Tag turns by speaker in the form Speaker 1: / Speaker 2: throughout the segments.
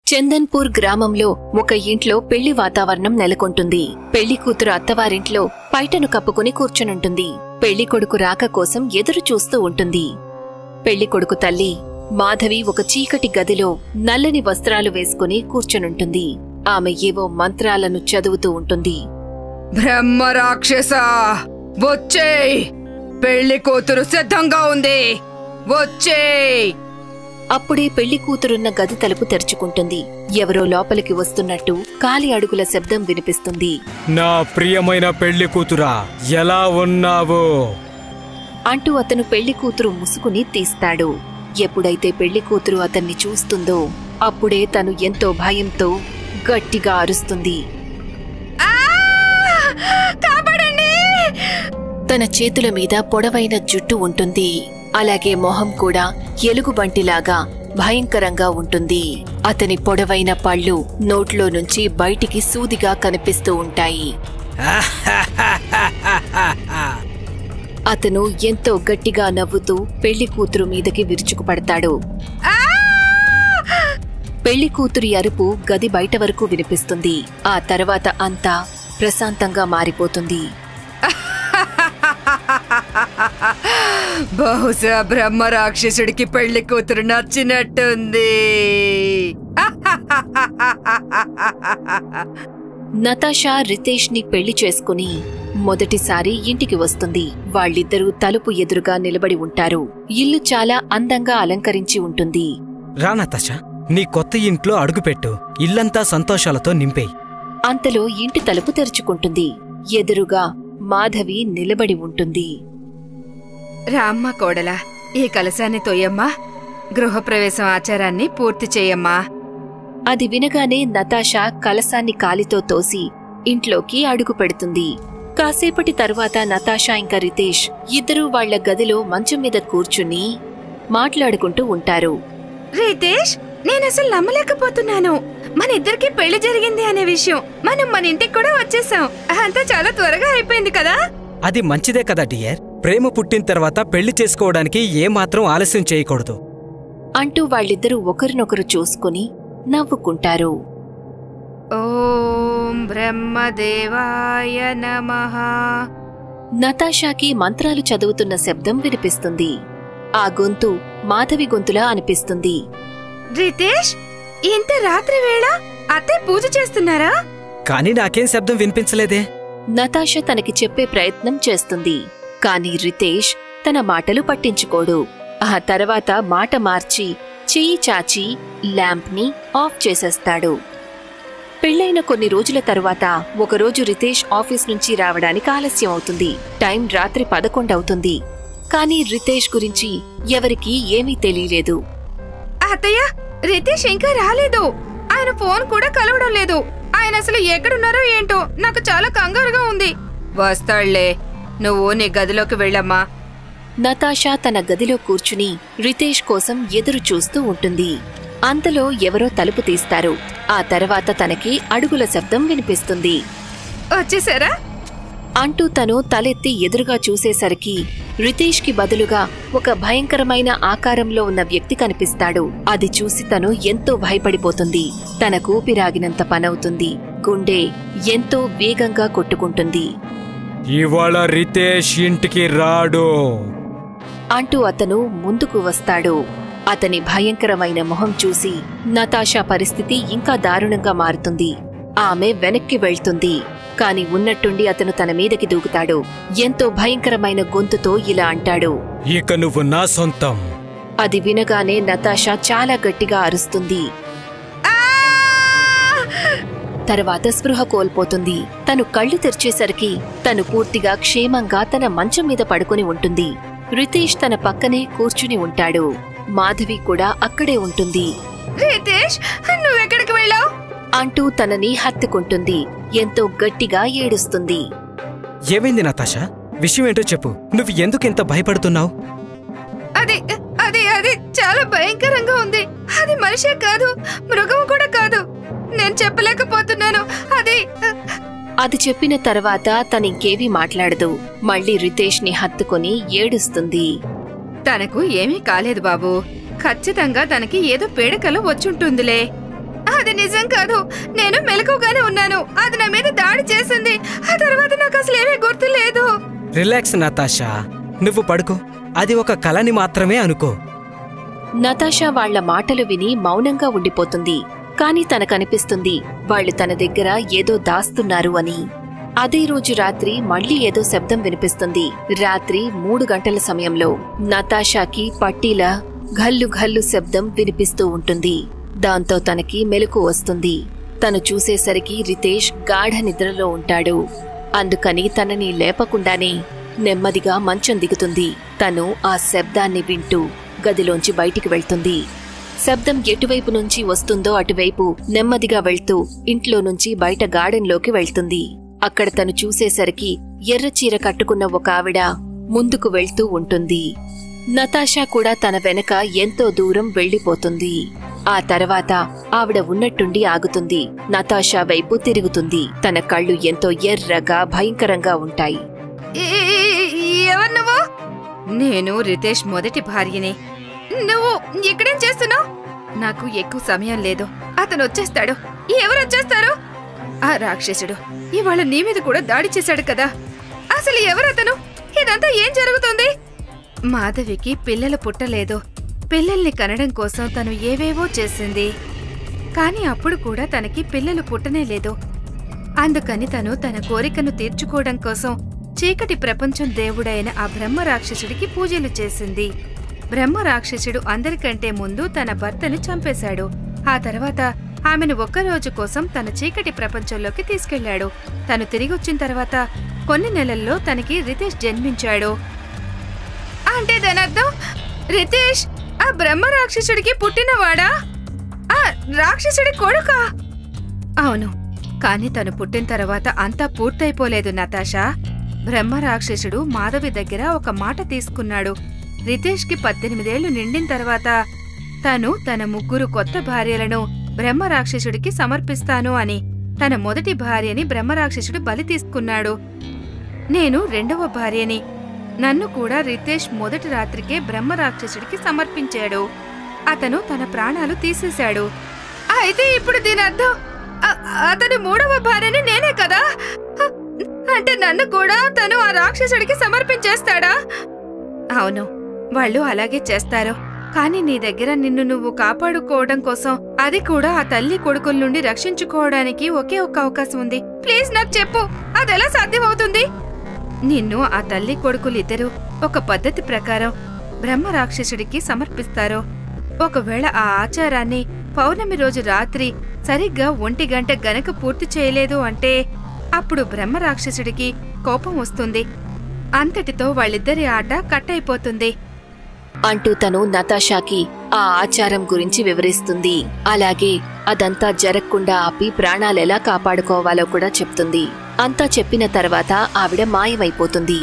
Speaker 1: చందన్పూర్ గ్రామంలో ఒక ఇంట్లో పెళ్లి వాతావరణం నెలకొంటుంది పెళ్లి కూతురు అత్తవారింట్లో పైటను కప్పుకుని కూర్చునుంటుంది పెళ్లి కొడుకు రాక కోసం ఎదురు చూస్తూ ఉంటుంది పెళ్లి కొడుకు తల్లి మాధవి ఒక చీకటి గదిలో నల్లని వస్త్రాలు వేసుకుని కూర్చునుంటుంది ఆమె ఏవో మంత్రాలను చదువుతూ ఉంటుంది
Speaker 2: బ్రహ్మ రాక్షస వచ్చేయ్ పెళ్లి కూతురు సిద్ధంగా ఉంది వచ్చేయ్
Speaker 1: అప్పుడే పెళ్లి కూతురున్న గది తలుపు తెరుచుకుంటుంది ఎవరో లోపలికి వస్తున్నట్టు కాలి అడుగుల శబ్దం వినిపిస్తుంది
Speaker 3: నా ప్రియమైన పెళ్లి కూతురా ఎలా ఉన్నావు
Speaker 1: అంటూ అతను పెళ్లి కూతురు ముసుగుని తీస్తాడు ఎప్పుడైతే పెళ్లి కూతురు అతన్ని చూస్తుందో అప్పుడే తను ఎంతో భయంతో గట్టిగా అరుస్తుంది తన చేతుల మీద పొడవైన జుట్టు ఉంటుంది అలాగే మొహం కూడా ఎలుగుబంటిలాగా భయంకరంగా ఉంటుంది అతని పొడవైన పళ్ళు నోట్లో నుంచి బయటికి సూదిగా కనిపిస్తూ ఉంటాయి అతను ఎంతో గట్టిగా నవ్వుతూ పెళ్లి కూతురు మీదకి విరుచుకుపడతాడు పెళ్లి కూతురి అరుపు గది బయట వరకు వినిపిస్తుంది ఆ తర్వాత అంతా ప్రశాంతంగా మారిపోతుంది
Speaker 2: బహుశా బ్రహ్మ రాక్షసుడికి పెళ్లి కూతురు నచ్చినట్టుంది
Speaker 1: నతాషా రితేష్ ని పెళ్లి చేసుకుని మొదటిసారి ఇంటికి వస్తుంది వాళ్ళిద్దరూ తలుపు ఎదురుగా నిలబడి ఉంటారు ఇల్లు చాలా అందంగా అలంకరించి ఉంటుంది
Speaker 3: రా నతాషా నీ కొత్త ఇంట్లో అడుగుపెట్టు ఇల్లంతా సంతోషాలతో నింపేయి
Speaker 1: అంతలో ఇంటి తలుపు తెరుచుకుంటుంది ఎదురుగా మాధవి నిలబడి ఉంటుంది
Speaker 2: రామ్మ కోడలా ఈ కలశాన్ని తొయ్యమ్మా గృహప్రవేశం ఆచారాన్ని పూర్తి చేయమ్మా
Speaker 1: అది వినగానే నతాషా కలసాన్ని కాలితో తోసి ఇంట్లోకి అడుగు పెడుతుంది కాసేపటి తరువాత నతాషా ఇంకా రితేష్ ఇద్దరూ వాళ్ళ గదిలో మంచం మీద కూర్చుని మాట్లాడుకుంటూ ఉంటారు
Speaker 2: రితేష్ నేను అసలు నమ్మలేకపోతున్నాను మన ఇద్దరికి పెళ్లి జరిగింది అనే విషయం మనం మన ఇంటికి కూడా వచ్చేసాం అంతా చాలా త్వరగా అయిపోయింది కదా
Speaker 3: అది మంచిదే కదా డియర్ ప్రేమ పుట్టిన తర్వాత పెళ్లి చేసుకోవడానికి ఏమాత్రం ఆలస్యం చేయకూడదు
Speaker 1: అంటూ వాళ్ళిద్దరూ ఒకరినొకరు చూసుకుని నవ్వుకుంటారు
Speaker 2: ఓం బ్రహ్మదేవాయ నమః
Speaker 1: నతాషాకి మంత్రాలు చదువుతున్న శబ్దం వినిపిస్తుంది ఆ గొంతు మాధవి గొంతులా అనిపిస్తుంది
Speaker 2: రితేష్ ఇంత రాత్రి వేళ అత్తయ్య పూజ చేస్తున్నారా
Speaker 3: కానీ నాకేం శబ్దం వినిపించలేదే
Speaker 1: నతాష తనకి చెప్పే ప్రయత్నం చేస్తుంది కాని రితేష్ తన మాటలు పట్టించుకోడు ఆ తర్వాత మాట మార్చి చెయ్యి చాచి ల్యాంప్ని ఆఫ్ చేసేస్తాడు పెళ్లైన కొన్ని రోజుల తరువాత ఒకరోజు రితేష్ ఆఫీస్ నుంచి రావడానికి ఆలస్యం అవుతుంది టైం రాత్రి పదకొండవుతుంది కానీ రితేష్ గురించి ఎవరికీ ఏమీ తెలియలేదు
Speaker 2: అత్తయ్య రితేష్ ఇంకా రాలేదు ఆయన ఫోన్ కూడా కలవడం లేదు ఆయన అసలు ఎక్కడున్నారో ఏంటో నాకు చాలా కంగారుగా ఉంది వస్తాళ్లే నువ్వు నీ గదిలోకి వెళ్ళమ్మా
Speaker 1: నతాషా తన గదిలో కూర్చుని రితేష్ కోసం ఎదురు చూస్తూ ఉంటుంది అంతలో ఎవరో తలుపు తీస్తారు ఆ తర్వాత తనకి అడుగుల శబ్దం వినిపిస్తుంది
Speaker 2: వచ్చేసారా
Speaker 1: అంటూ తను తలెత్తి ఎదురుగా చూసేసరికి రితేష్కి బదులుగా ఒక భయంకరమైన ఆకారంలో ఉన్న వ్యక్తి కనిపిస్తాడు అది చూసి తను ఎంతో భయపడిపోతుంది తన కూపిరాగినంత పనవుతుంది గుండె ఎంతో వేగంగా కొట్టుకుంటుంది
Speaker 3: ఇవాళ రితేష్ ఇంటికి రాడు
Speaker 1: అంటూ అతను ముందుకు వస్తాడు అతని భయంకరమైన మొహం చూసి నతాషా పరిస్థితి ఇంకా దారుణంగా మారుతుంది ఆమె వెనక్కి వెళ్తుంది కాని ఉన్నట్టుండి అతను తన మీదకి దూకుతాడు ఎంతో భయంకరమైన గొంతుతో ఇలా అంటాడు
Speaker 3: ఇక నువ్వు నా సొంతం
Speaker 1: అది వినగానే నతాషా చాలా గట్టిగా అరుస్తుంది తర్వాత స్పృహ కోల్పోతుంది తను కళ్ళు తెరిచేసరికి తను పూర్తిగా క్షేమంగా తన మంచం మీద పడుకుని ఉంటుంది రితేష్ తన పక్కనే కూర్చుని ఉంటాడు మాధవి కూడా అక్కడే ఉంటుంది
Speaker 2: రితేష్ నువ్వెక్కడికి వెళ్ళావు
Speaker 1: అంటూ తనని హత్తుకుంటుంది ఎంతో గట్టిగా ఏడుస్తుంది
Speaker 3: ఏమైంది నతాషా విషయం ఏంటో చెప్పు నువ్వు ఎందుకు ఇంత భయపడుతున్నావు
Speaker 2: అది అది అది చాలా భయంకరంగా ఉంది అది మనిషే కాదు మృగం కూడా కాదు నేను చెప్పలేకపోతున్నాను అది
Speaker 1: అది చెప్పిన తర్వాత తనింకేవీ మాట్లాడదు మళ్ళీ రితేష్ ని హత్తుకొని ఏడుస్తుంది
Speaker 2: తనకు ఏమీ కాలేదు బాబు ఖచ్చితంగా తనకి ఏదో పీడకలు వచ్చుంటుందిలే అది నిజం కాదు నేను మెలకుగానే ఉన్నాను అది నా మీద దాడి చేసింది ఆ తర్వాత నాకు అసలు ఏమీ గుర్తు లేదు
Speaker 3: రిలాక్స్ నతాషా నువ్వు పడుకో అది ఒక కలని మాత్రమే అనుకో
Speaker 1: నతాషా వాళ్ళ మాటలు విని మౌనంగా ఉండిపోతుంది కాని తనకనిపిస్తుంది వాళ్ళు తన దగ్గర ఏదో దాస్తున్నారు అని అదే రోజు రాత్రి మళ్ళీ ఏదో శబ్దం వినిపిస్తుంది రాత్రి మూడు గంటల సమయంలో నతాషాకి పట్టీల ఘల్లు ఘల్లు శబ్దం వినిపిస్తూ ఉంటుంది దాంతో తనకి మెలకు వస్తుంది తను చూసేసరికి రితేష్ గాఢ నిద్రలో ఉంటాడు అందుకని తనని లేపకుండానే నెమ్మదిగా మంచం దిగుతుంది తను ఆ శబ్దాన్ని వింటూ గదిలోంచి బయటికి వెళ్తుంది శబ్దం ఎటువైపు నుంచి వస్తుందో అటువైపు నెమ్మదిగా వెళ్తూ ఇంట్లో నుంచి బయట గార్డెన్లోకి వెళ్తుంది అక్కడ తను చూసేసరికి ఎర్ర చీర కట్టుకున్న ఒక ఆవిడ ముందుకు వెళ్తూ ఉంటుంది నతాషా కూడా తన వెనక ఎంతో దూరం వెళ్లిపోతుంది ఆ తర్వాత ఆవిడ ఉన్నట్టుండి ఆగుతుంది నతాషా వైపు తిరుగుతుంది తన కళ్ళు ఎంతో ఎర్రగా భయంకరంగా ఉంటాయి
Speaker 2: ఈ- ఈ- ఈ- ఎవరు నువ్వు నేను రితేష్ మొదటి భార్యని నువ్వు ఇక్కడేం చేస్తున్నావు నాకు ఎక్కువ సమయం లేదు అతను వచ్చేస్తాడు ఎవరు వచ్చేస్తారు ఆ రాక్షసుడు ఇవాళ నీ మీద కూడా దాడి చేశాడు కదా అసలు ఎవరు అతను ఇదంతా ఏం జరుగుతుంది మాధవికి పిల్లలు పుట్టలేదు పిల్లల్ని కనడం కోసం తను ఏవేవో చేసింది కానీ అప్పుడు కూడా తనకి పిల్లలు పుట్టనే లేదు అందుకని తను తన కోరికను తీర్చుకోవడం కోసం చీకటి ప్రపంచం దేవుడైన ఆ బ్రహ్మ రాక్షసుడికి పూజలు చేసింది బ్రహ్మ రాక్షసుడు అందరికంటే ముందు తన భర్తను చంపేశాడు ఆ తర్వాత ఆమెను ఒక్కరోజు కోసం తన చీకటి ప్రపంచంలోకి తీసుకెళ్లాడు తను తిరిగొచ్చిన తర్వాత కొన్ని నెలల్లో తనకి రితేష్ జన్మించాడు అంటే దానర్థం రితేష్ ఆ బ్రహ్మ రాక్షసుడికి పుట్టినవాడా ఆ రాక్షసుడి కొడుకా అవును కాని తను పుట్టిన తర్వాత అంతా పూర్తయిపోలేదు నతాషా బ్రహ్మ రాక్షసుడు మాధవి దగ్గర ఒక మాట తీసుకున్నాడు రితేష్కి పద్దెనిమిదేళ్లు నిండిన తర్వాత తను తన ముగ్గురు కొత్త భార్యలను బ్రహ్మ రాక్షసుడికి సమర్పిస్తాను అని తన మొదటి భార్యని బ్రహ్మ రాక్షసుడు బలి తీసుకున్నాడు నేను రెండవ భార్యని నన్ను కూడా రితేష్ మొదటి రాత్రికే బ్రహ్మ రాక్షసుడికి సమర్పించాడు అతను తన ప్రాణాలు తీసేశాడు అయితే ఇప్పుడు దీని అర్థం అ- అతని మూడవ భార్యని నేనే కదా అ- అంటే నన్ను కూడా తను ఆ రాక్షసుడికి సమర్పించేస్తాడా అవును వాళ్ళు అలాగే చేస్తారు కానీ నీ దగ్గర నిన్ను నువ్వు కాపాడుకోవడం కోసం అది కూడా ఆ తల్లి కొడుకుల నుండి రక్షించుకోవడానికి ఒకే ఒక్క అవకాశం ఉంది ప్లీజ్ నాకు చెప్పు అదెలా సాధ్యమవుతుంది నిన్ను ఆ తల్లి కొడుకులిద్దరూ ఒక పద్ధతి ప్రకారం బ్రహ్మ రాక్షసుడికి సమర్పిస్తారు ఒకవేళ ఆ ఆచారాన్ని పౌర్ణమి రోజు రాత్రి సరిగ్గా ఒంటి గంట గనక పూర్తి చేయలేదు అంటే అప్పుడు బ్రహ్మ రాక్షసుడికి కోపం వస్తుంది అంతటితో వాళ్ళిద్దరి ఆట కట్ అయిపోతుంది
Speaker 1: అంటూ తను నతాషాకి ఆ ఆచారం గురించి వివరిస్తుంది అలాగే అదంతా జరగకుండా ఆపి ప్రాణాలెలా కాపాడుకోవాలో కూడా చెప్తుంది అంతా చెప్పిన తర్వాత ఆవిడ మాయమైపోతుంది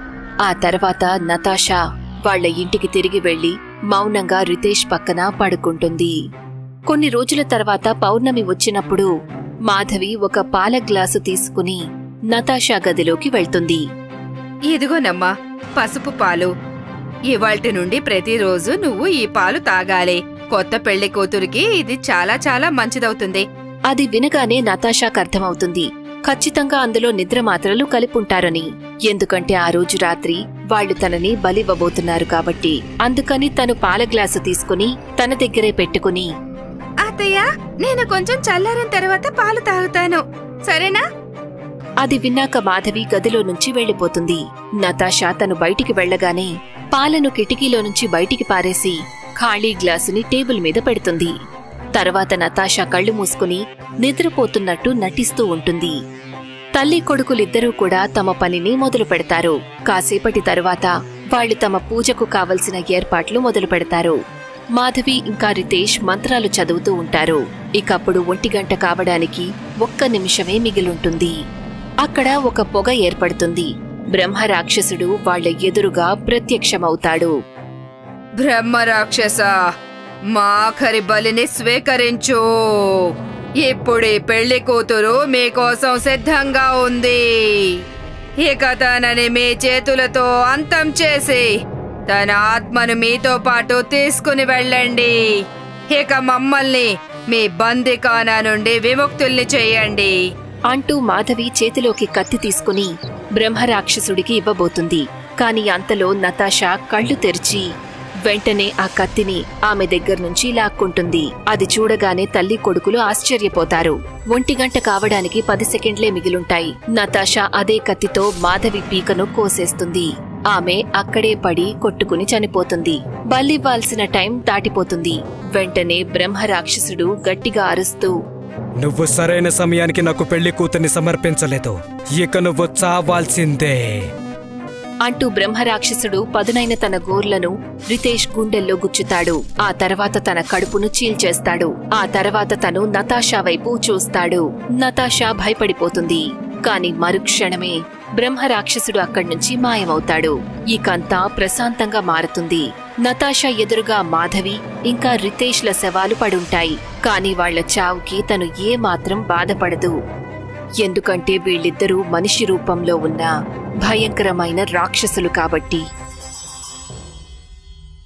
Speaker 1: ఆ తర్వాత నతాషా వాళ్ళ ఇంటికి తిరిగి వెళ్లి మౌనంగా రితేష్ పక్కన పడుకుంటుంది కొన్ని రోజుల తర్వాత పౌర్ణమి వచ్చినప్పుడు మాధవి ఒక పాల గ్లాసు తీసుకుని నతాషా గదిలోకి వెళ్తుంది
Speaker 2: ఇదిగోనమ్మా పసుపు పాలు ఇవాల్టి నుండి ప్రతిరోజు నువ్వు ఈ పాలు తాగాలి కొత్త పెళ్లి కూతురికి ఇది చాలా చాలా మంచిదవుతుంది
Speaker 1: అది వినగానే నతాషాకు అర్థమవుతుంది ఖచ్చితంగా అందులో నిద్ర మాత్రలు కలిపుంటారని ఎందుకంటే ఆ రోజు రాత్రి వాళ్ళు తనని బలివ్వబోతున్నారు కాబట్టి అందుకని తను పాల గ్లాసు తీసుకుని తన దగ్గరే పెట్టుకుని
Speaker 2: అత్తయ్య నేను కొంచెం చల్లారిన తర్వాత పాలు తాగుతాను సరేనా
Speaker 1: అది విన్నాక మాధవి గదిలో నుంచి వెళ్లిపోతుంది నతాషా తను బయటికి వెళ్లగానే పాలను కిటికీలో నుంచి బయటికి పారేసి ఖాళీ గ్లాసుని టేబుల్ మీద పెడుతుంది తర్వాత నతాషా కళ్ళు మూసుకుని నిద్రపోతున్నట్టు నటిస్తూ ఉంటుంది తల్లి కొడుకులిద్దరూ కూడా తమ పనిని మొదలు పెడతారు కాసేపటి తరువాత వాళ్ళు తమ పూజకు కావలసిన ఏర్పాట్లు మొదలు పెడతారు మాధవి ఇంకా రితేష్ మంత్రాలు చదువుతూ ఉంటారు ఇకప్పుడు ఒంటిగంట కావడానికి ఒక్క నిమిషమే మిగిలుంటుంది అక్కడ ఒక పొగ ఏర్పడుతుంది బ్రహ్మ రాక్షసుడు వాళ్ళ ఎదురుగా ప్రత్యక్షమవుతాడు
Speaker 2: బ్రహ్మ రాక్షస మా ఆఖరి బలిని స్వీకరించు ఇప్పుడు ఈ పెళ్లి కూతురు మీకోసం సిద్ధంగా ఉంది ఇక తనని మీ చేతులతో అంతం చేసి తన ఆత్మను మీతో పాటు తీసుకుని వెళ్ళండి ఇక మమ్మల్ని మీ బందికానా నుండి విముక్తుల్ని చేయండి
Speaker 1: అంటూ మాధవి చేతిలోకి కత్తి తీసుకుని బ్రహ్మరాక్షసుడికి ఇవ్వబోతుంది కాని అంతలో నతాషా కళ్ళు తెరిచి వెంటనే ఆ కత్తిని ఆమె దగ్గర నుంచి లాక్కుంటుంది అది చూడగానే తల్లి కొడుకులు ఆశ్చర్యపోతారు ఒంటి గంట కావడానికి పది సెకండ్లే మిగిలుంటాయి నతాషా అదే కత్తితో మాధవి పీకను కోసేస్తుంది ఆమె అక్కడే పడి కొట్టుకుని చనిపోతుంది బల్లివ్వాల్సిన టైం దాటిపోతుంది వెంటనే బ్రహ్మరాక్షసుడు గట్టిగా అరుస్తూ
Speaker 3: నువ్వు సరైన సమయానికి నాకు పెళ్లి కూతుర్ని సమర్పించలేదు ఇక నువ్వు చావాల్సిందే
Speaker 1: అంటూ బ్రహ్మరాక్షసుడు పదునైన తన గోర్లను రితేష్ గుండెల్లో గుచ్చుతాడు ఆ తర్వాత తన కడుపును చీల్చేస్తాడు ఆ తర్వాత తను నతాషా వైపు చూస్తాడు నతాషా భయపడిపోతుంది కాని మరుక్షణమే బ్రహ్మరాక్షసుడు అక్కడి నుంచి మాయమవుతాడు ఇకంతా ప్రశాంతంగా మారుతుంది నతాషా ఎదురుగా మాధవి ఇంకా రితేష్ల శవాలు పడుంటాయి కాని వాళ్ల చావుకి తను ఏమాత్రం బాధపడదు ఎందుకంటే వీళ్ళిద్దరూ మనిషి రూపంలో ఉన్న భయంకరమైన రాక్షసులు కాబట్టి